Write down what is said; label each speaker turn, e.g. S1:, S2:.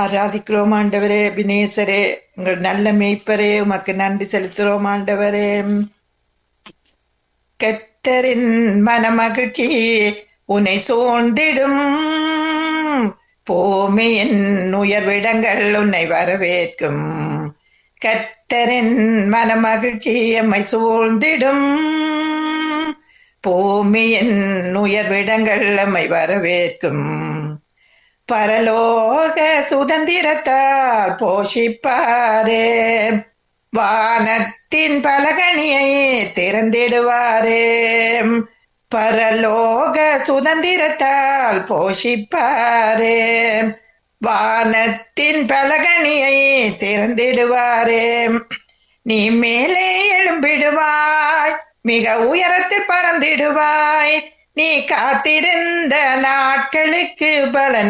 S1: ஆராதிக்கிறோம் ஆண்டவரே வினேசரே உங்கள் நல்ல மேய்ப்பரே உமக்கு நன்றி செலுத்துகிறோம் ஆண்டவரே கத்தரின் மனமகிழ்ச்சி உன்னை சூழ்ந்திடும் பூமியின் உயர்விடங்கள் உன்னை வரவேற்கும் கத்தரின் மனமகிழ்ச்சி எம்மை சூழ்ந்திடும் பூமியின் உயர்விடங்கள் எம்மை வரவேற்கும் பரலோக சுதந்திரத்தால் போஷிப்பாரே வானத்தின் பலகணியை திறந்திடுவாரே பரலோக சுதந்திரத்தால் போஷிப்பாரே வானத்தின் பலகணியை திறந்திடுவாரே நீ மேலே எழும்பிடுவாய் மிக உயரத்தில் பறந்திடுவாய் நீ காத்திருந்த நாட்களுக்கு பலன்